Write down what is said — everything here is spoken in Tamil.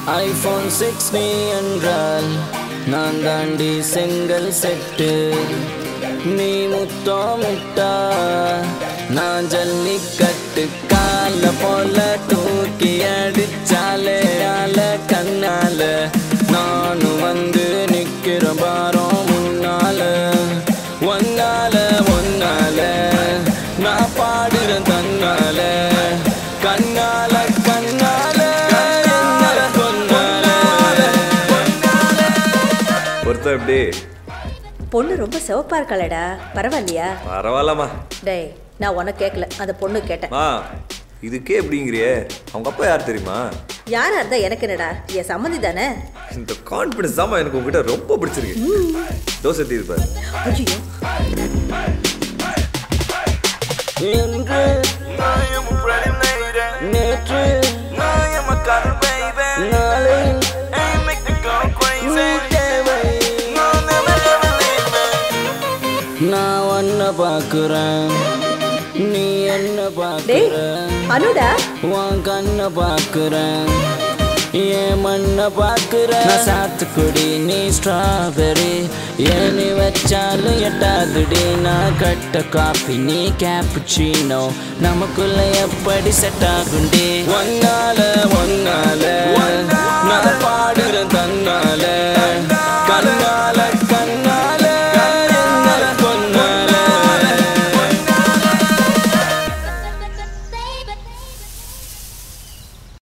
ஐபோன் சிக்ஸ் நீ என்றால் நான் தாண்டி செங்கல் செட்டு நீ முத்தோ முட்டா நான் ஜல்லிக்கட்டு கால போல தூக்கி அடிச்சாலே ஆல கண்ணால நானும் வந்து நிக்கிறேன் பாரோ முன்னால ஒன்னால ஒன்னால நான் பாடுறேன் தன்னால கண்ணால கண்ணால என்ன கொன்னால ஒருத்தன் எப்படி பொண்ணு ரொம்ப சிவப்பா இருக்காளடா பரவாயில்லையா பரவாயில்லம்மா டேய் நான் உனக்கு கேட்கல அந்த பொண்ணு கேட்டேன் மா இதுக்கே எப்படிங்கிறியே அவங்க அப்பா யார் தெரியுமா யாரா இருந்தா எனக்கு என்னடா என் சம்மந்தி தானே இந்த கான்ஃபிடன்ஸ் தான் எனக்கு உங்ககிட்ட ரொம்ப பிடிச்சிருக்கு தோசை தீர்ப்பார் ஐயோ என்று நேற்று நாளை நீ தேவை நான் உன்னை பார்க்குறேன் நீ என்ன டேய் பார்க்குற அனுடா உன் கண்ணை பார்க்குறேன் என் மண்ணை பார்க்குறேன் நான் சாத்துக்குடி நீ ஸ்ட்ராபெரி ஏனி வச்சாலும் எட்டாதுடி நான் கட்ட காஃபி நீ கேப்புச்சீனோ நமக்குள்ள எப்படி செட் ஆகுண்டி ஒன்னால ஒன்னால நான் பாடுறேன் தன்னால